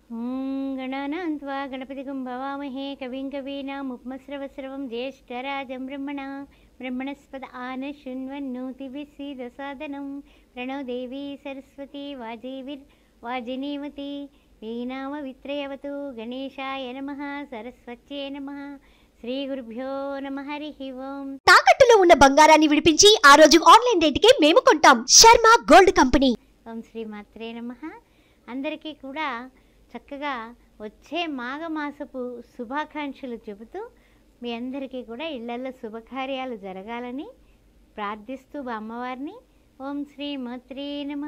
ॐ गणानां त्वा गणपतिगं भवामहे कविं कवीनामुपमस्रवस्रवं ज्येष्ठराजं ब्रह्मणा ब्रह्मणस्पद आन शृण्वन्नोतिभिस्सीदसादनं प्रणो देवी सरस्वती वाजीविर् वाजिनीवती वीणामवित्रयवतु गणेशाय नमः सरस्वत्यै नमः శ్రీగురుభ్యో నమ హరి ఓం తాకట్టులో ఉన్న బంగారాన్ని విడిపించి ఆ రోజు ఆన్లైన్ రేటుకే మేము కొంటాం శర్మ గోల్డ్ కంపెనీ ఓం శ్రీ మాత్రే నమ అందరికీ కూడా చక్కగా వచ్చే మాఘమాసపు శుభాకాంక్షలు చెబుతూ మీ అందరికీ కూడా ఇళ్లలో శుభకార్యాలు జరగాలని ప్రార్థిస్తూ అమ్మవారిని ఓం శ్రీ మాత్రే నమ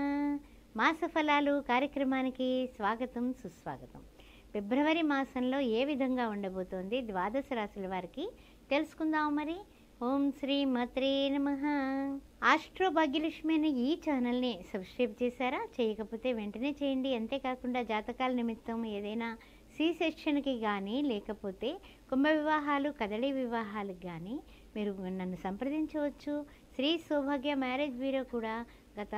మాస ఫలాలు కార్యక్రమానికి స్వాగతం సుస్వాగతం ఫిబ్రవరి మాసంలో ఏ విధంగా ఉండబోతోంది ద్వాదశ రాశుల వారికి తెలుసుకుందాం మరి ఓం శ్రీ మాత్రే నమ ఆస్ట్రో భాగ్యలక్ష్మి అనే ఈ ఛానల్ని సబ్స్క్రైబ్ చేశారా చేయకపోతే వెంటనే చేయండి అంతేకాకుండా జాతకాల నిమిత్తం ఏదైనా సి సెక్షన్కి కానీ లేకపోతే కుంభ వివాహాలు కదలి వివాహాలకు కానీ మీరు నన్ను సంప్రదించవచ్చు శ్రీ సౌభాగ్య మ్యారేజ్ బ్యూరో కూడా గత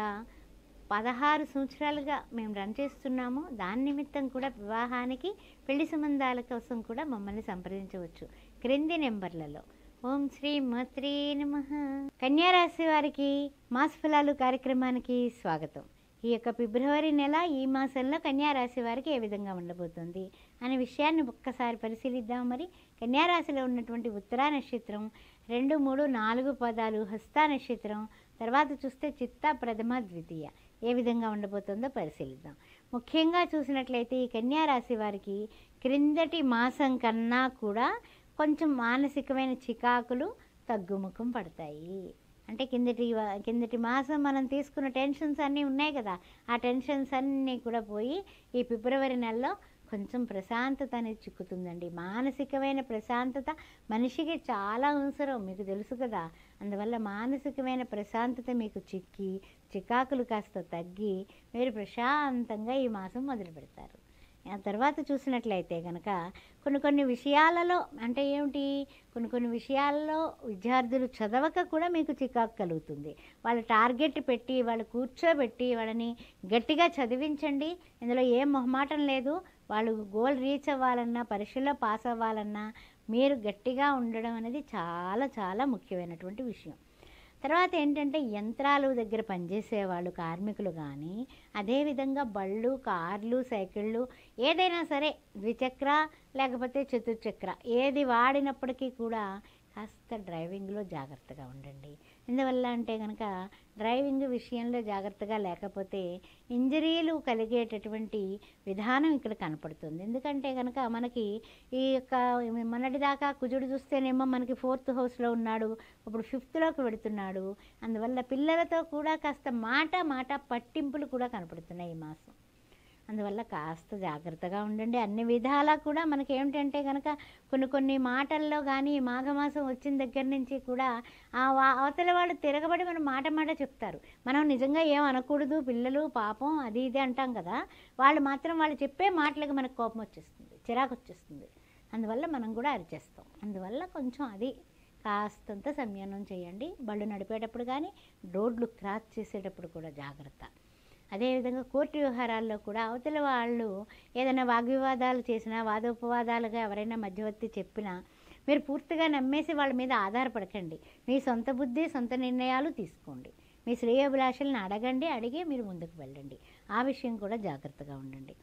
పదహారు సంవత్సరాలుగా మేము రన్ చేస్తున్నాము దాని నిమిత్తం కూడా వివాహానికి పెళ్లి సంబంధాల కోసం కూడా మమ్మల్ని సంప్రదించవచ్చు క్రింది నెంబర్లలో ఓం శ్రీ మాత్రే నమ కన్యారాశి వారికి మాస ఫలాలు కార్యక్రమానికి స్వాగతం ఈ యొక్క ఫిబ్రవరి నెల ఈ మాసంలో కన్యారాశి వారికి ఏ విధంగా ఉండబోతుంది అనే విషయాన్ని ఒక్కసారి పరిశీలిద్దాం మరి కన్యారాశిలో ఉన్నటువంటి ఉత్తరా నక్షత్రం రెండు మూడు నాలుగు పదాలు హస్త నక్షత్రం తర్వాత చూస్తే చిత్త ప్రథమ ద్వితీయ ఏ విధంగా ఉండబోతుందో పరిశీలిద్దాం ముఖ్యంగా చూసినట్లయితే ఈ కన్యా రాశి వారికి క్రిందటి మాసం కన్నా కూడా కొంచెం మానసికమైన చికాకులు తగ్గుముఖం పడతాయి అంటే కిందటి వా- కిందటి మాసం మనం తీసుకున్న టెన్షన్స్ అన్నీ ఉన్నాయి కదా ఆ టెన్షన్స్ అన్నీ కూడా పోయి ఈ ఫిబ్రవరి నెలలో కొంచెం ప్రశాంతత అనేది చిక్కుతుందండి మానసికమైన ప్రశాంతత మనిషికి చాలా అవసరం మీకు తెలుసు కదా అందువల్ల మానసికమైన ప్రశాంతత మీకు చిక్కి చికాకులు కాస్త తగ్గి మీరు ప్రశాంతంగా ఈ మాసం మొదలు పెడతారు ఆ తర్వాత చూసినట్లయితే కనుక కొన్ని కొన్ని విషయాలలో అంటే ఏమిటి కొన్ని కొన్ని విషయాల్లో విద్యార్థులు చదవక కూడా మీకు చికాకు కలుగుతుంది వాళ్ళ టార్గెట్ పెట్టి వాళ్ళు కూర్చోబెట్టి వాళ్ళని గట్టిగా చదివించండి ఇందులో ఏం మొహమాటం లేదు వాళ్ళు గోల్ రీచ్ అవ్వాలన్నా పరీక్షల్లో పాస్ అవ్వాలన్నా మీరు గట్టిగా ఉండడం అనేది చాలా చాలా ముఖ్యమైనటువంటి విషయం తర్వాత ఏంటంటే యంత్రాలు దగ్గర పనిచేసే వాళ్ళు కార్మికులు కానీ అదేవిధంగా బళ్ళు కార్లు సైకిళ్ళు ఏదైనా సరే ద్విచక్ర లేకపోతే చతుర్చక్ర ఏది వాడినప్పటికీ కూడా కాస్త డ్రైవింగ్లో జాగ్రత్తగా ఉండండి ఎందువల్ల అంటే కనుక డ్రైవింగ్ విషయంలో జాగ్రత్తగా లేకపోతే ఇంజరీలు కలిగేటటువంటి విధానం ఇక్కడ కనపడుతుంది ఎందుకంటే కనుక మనకి ఈ యొక్క మొన్నటిదాకా కుజుడు చూస్తేనేమో మనకి ఫోర్త్ హౌస్లో ఉన్నాడు ఇప్పుడు ఫిఫ్త్లోకి వెడుతున్నాడు అందువల్ల పిల్లలతో కూడా కాస్త మాట మాట పట్టింపులు కూడా కనపడుతున్నాయి ఈ మాసం అందువల్ల కాస్త జాగ్రత్తగా ఉండండి అన్ని విధాలా కూడా మనకి ఏమిటంటే కనుక కొన్ని కొన్ని మాటల్లో కానీ ఈ మాఘమాసం వచ్చిన దగ్గర నుంచి కూడా ఆ వా- అవతల వాళ్ళు తిరగబడి మనం మాట మాట చెప్తారు మనం నిజంగా ఏం అనకూడదు పిల్లలు పాపం అది ఇది అంటాం కదా వాళ్ళు మాత్రం వాళ్ళు చెప్పే మాటలకు మనకు కోపం వచ్చేస్తుంది చిరాకు వచ్చేస్తుంది అందువల్ల మనం కూడా అరిచేస్తాం అందువల్ల కొంచెం అది కాస్తంత సంయమనం చేయండి బళ్ళు నడిపేటప్పుడు కానీ రోడ్లు క్రాస్ చేసేటప్పుడు కూడా జాగ్రత్త అదేవిధంగా కోర్టు వ్యవహారాల్లో కూడా అవతల వాళ్ళు ఏదైనా వాగ్వివాదాలు చేసినా వాదోపవాదాలుగా ఎవరైనా మధ్యవర్తి చెప్పినా మీరు పూర్తిగా నమ్మేసి వాళ్ళ మీద ఆధారపడకండి మీ సొంత బుద్ధి సొంత నిర్ణయాలు తీసుకోండి మీ శ్రేయోభిలాషలను అడగండి అడిగి మీరు ముందుకు వెళ్ళండి ఆ విషయం కూడా జాగ్రత్తగా ఉండండి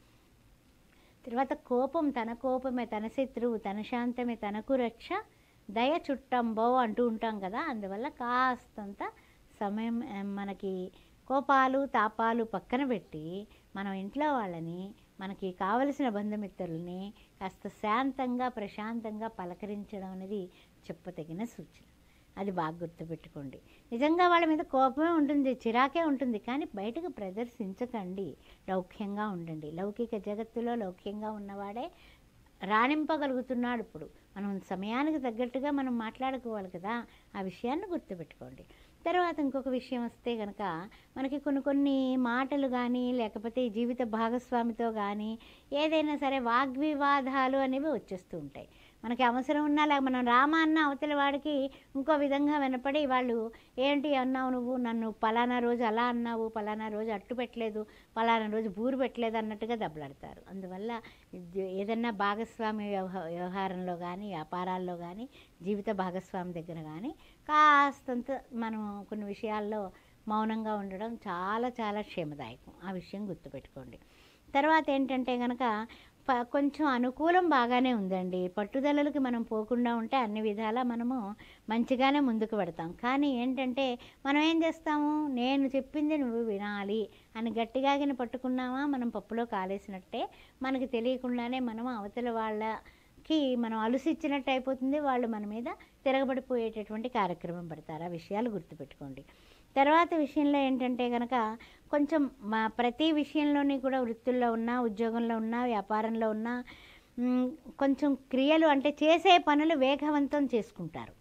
తర్వాత కోపం తన కోపమే తన శత్రువు తన శాంతమే తనకు రక్ష దయ చుట్టంబో అంటూ ఉంటాం కదా అందువల్ల కాస్తంత సమయం ఆ, మనకి కోపాలు తాపాలు పక్కన పెట్టి మనం ఇంట్లో వాళ్ళని మనకి కావలసిన బంధుమిత్రులని కాస్త శాంతంగా ప్రశాంతంగా పలకరించడం అనేది చెప్పతగిన సూచన అది బాగా గుర్తుపెట్టుకోండి నిజంగా వాళ్ళ మీద కోపమే ఉంటుంది చిరాకే ఉంటుంది కానీ బయటకు ప్రదర్శించకండి లౌక్యంగా ఉండండి లౌకిక జగత్తులో లౌక్యంగా ఉన్నవాడే రాణింపగలుగుతున్నాడు ఇప్పుడు మనం సమయానికి తగ్గట్టుగా మనం మాట్లాడుకోవాలి కదా ఆ విషయాన్ని గుర్తుపెట్టుకోండి తర్వాత ఇంకొక విషయం వస్తే కనుక మనకి కొన్ని కొన్ని మాటలు కానీ లేకపోతే ఈ జీవిత భాగస్వామితో కానీ ఏదైనా సరే వాగ్వివాదాలు అనేవి వచ్చేస్తూ ఉంటాయి మనకి అవసరం ఉన్నా లేక మనం రామ అన్న అవతల వాడికి ఇంకో విధంగా వినపడి వాళ్ళు ఏంటి అన్నావు నువ్వు నన్ను పలానా రోజు అలా అన్నావు పలానా రోజు అట్టు పెట్టలేదు పలానా రోజు బూరు పెట్టలేదు అన్నట్టుగా దెబ్బలాడతారు అందువల్ల ఇది ఏదన్నా భాగస్వామి వ్యవహ వ్యవహారంలో కానీ వ్యాపారాల్లో కానీ జీవిత భాగస్వామి దగ్గర కానీ కాస్తంత మనం కొన్ని విషయాల్లో మౌనంగా ఉండడం చాలా చాలా క్షేమదాయకం ఆ విషయం గుర్తుపెట్టుకోండి తర్వాత ఏంటంటే కనుక ప- కొంచెం అనుకూలం బాగానే ఉందండి పట్టుదలలకు మనం పోకుండా ఉంటే అన్ని విధాలా మనము మంచిగానే ముందుకు పెడతాం కానీ ఏంటంటే మనం ఏం చేస్తాము నేను చెప్పింది నువ్వు వినాలి అని గట్టిగాగిన పట్టుకున్నామా మనం పప్పులో కాలేసినట్టే మనకి తెలియకుండానే మనం అవతల వాళ్ళకి మనం అలుసిచ్చినట్టు అయిపోతుంది వాళ్ళు మన మీద తిరగబడిపోయేటటువంటి కార్యక్రమం పెడతారు ఆ విషయాలు గుర్తుపెట్టుకోండి తర్వాత విషయంలో ఏంటంటే కనుక కొంచెం మా ప్రతి విషయంలోని కూడా వృత్తుల్లో ఉన్నా ఉద్యోగంలో ఉన్నా వ్యాపారంలో ఉన్నా మ్, కొంచెం క్రియలు అంటే చేసే పనులు వేగవంతం చేసుకుంటారు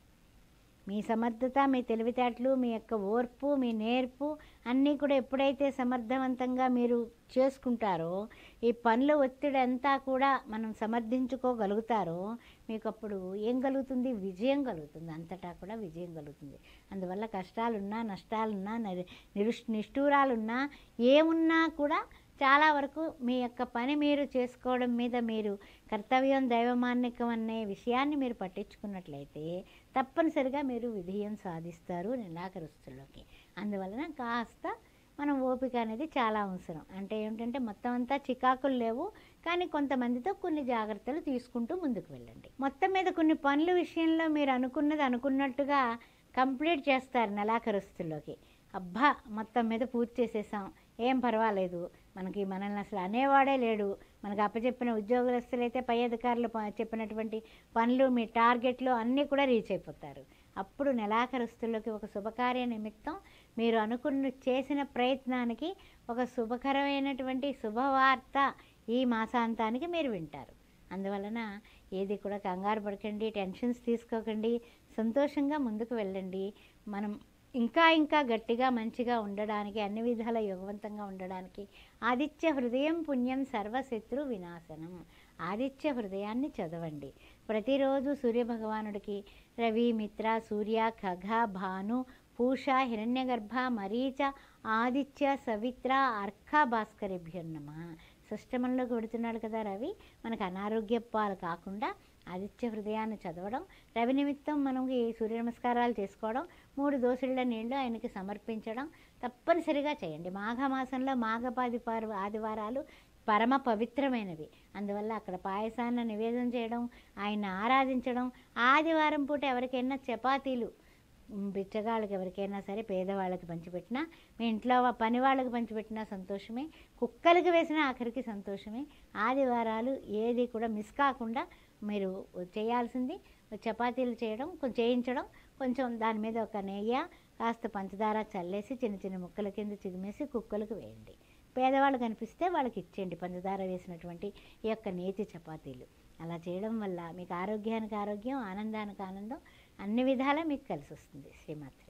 మీ సమర్థత మీ తెలివితేటలు మీ యొక్క ఓర్పు మీ నేర్పు అన్నీ కూడా ఎప్పుడైతే సమర్థవంతంగా మీరు చేసుకుంటారో ఈ పనుల ఒత్తిడి అంతా కూడా మనం సమర్థించుకోగలుగుతారో మీకు అప్పుడు ఏం కలుగుతుంది విజయం కలుగుతుంది అంతటా కూడా విజయం కలుగుతుంది అందువల్ల కష్టాలున్నా నష్టాలున్నా నరి- నిరుష్ నిష్ఠూరాలున్నా ఏమున్నా కూడా చాలా వరకు మీ యొక్క పని మీరు చేసుకోవడం మీద మీరు కర్తవ్యం దైవమాన్యకం అనే విషయాన్ని మీరు పట్టించుకున్నట్లయితే తప్పనిసరిగా మీరు విజయం సాధిస్తారు నిరాకరిస్తుల్లోకి అందువలన కాస్త మనం ఓపిక అనేది చాలా అవసరం అంటే ఏమిటంటే మొత్తం అంతా చికాకులు లేవు కానీ కొంతమందితో కొన్ని జాగ్రత్తలు తీసుకుంటూ ముందుకు వెళ్ళండి మొత్తం మీద కొన్ని పనుల విషయంలో మీరు అనుకున్నది అనుకున్నట్టుగా కంప్లీట్ చేస్తారు నెలాఖరుస్తుల్లోకి అబ్బా మొత్తం మీద పూర్తి చేసేసాం ఏం పర్వాలేదు మనకి మనల్ని అసలు అనేవాడే లేడు మనకు అప్పచెప్పిన ఉద్యోగస్తులైతే పై అధికారులు ప- చెప్పినటువంటి పనులు మీ టార్గెట్లు అన్నీ కూడా రీచ్ అయిపోతారు అప్పుడు నెలాఖరుస్తుల్లోకి ఒక శుభకార్య నిమిత్తం మీరు అనుకున్న చేసిన ప్రయత్నానికి ఒక శుభకరమైనటువంటి శుభవార్త ఈ మాసాంతానికి మీరు వింటారు అందువలన ఏది కూడా కంగారు పడకండి టెన్షన్స్ తీసుకోకండి సంతోషంగా ముందుకు వెళ్ళండి మనం ఇంకా ఇంకా గట్టిగా మంచిగా ఉండడానికి అన్ని విధాల యోగవంతంగా ఉండడానికి ఆదిత్య హృదయం పుణ్యం సర్వశత్రు వినాశనం ఆదిత్య హృదయాన్ని చదవండి ప్రతిరోజు సూర్యభగవానుడికి రవి మిత్ర సూర్య ఖగ భాను పూష హిరణ్యగర్భ మరీచ ఆదిత్య సవిత్ర అర్క భాస్కరేభ్యో నమ సష్టమంలోకి వెడుతున్నాడు కదా రవి మనకు అనారోగ్య పాలు కాకుండా ఆదిత్య హృదయాన్ని చదవడం రవి నిమిత్తం మనకి సూర్య నమస్కారాలు చేసుకోవడం మూడు దోసుళ్ళ నీళ్లు ఆయనకి సమర్పించడం తప్పనిసరిగా చేయండి మాఘమాసంలో మాఘపాది పార్ ఆదివారాలు పరమ పవిత్రమైనవి అందువల్ల అక్కడ పాయసాన్ని నివేదన చేయడం ఆయన ఆరాధించడం ఆదివారం పూట ఎవరికైనా చపాతీలు మ్, బిచ్చగాళ్ళకి ఎవరికైనా సరే పేదవాళ్ళకి పంచిపెట్టినా మీ ఇంట్లో వా- పని వాళ్ళకి పంచిపెట్టినా సంతోషమే కుక్కలకి వేసినా ఆఖరికి సంతోషమే ఆదివారాలు ఏది కూడా మిస్ కాకుండా మీరు చేయాల్సింది చపాతీలు చేయడం కొంచెం చేయించడం కొంచెం దాని మీద ఒక నెయ్యి కాస్త పంచదార చల్లేసి చిన్న చిన్న ముక్కల కింద చిదిమేసి కుక్కలకు వేయండి పేదవాళ్ళు కనిపిస్తే వాళ్ళకి ఇచ్చేయండి పంచదార వేసినటువంటి ఈ యొక్క నేతి చపాతీలు అలా చేయడం వల్ల మీకు ఆరోగ్యానికి ఆరోగ్యం ఆనందానికి ఆనందం అన్ని విధాలా మీకు కలిసి వస్తుంది శ్రీమాత్రి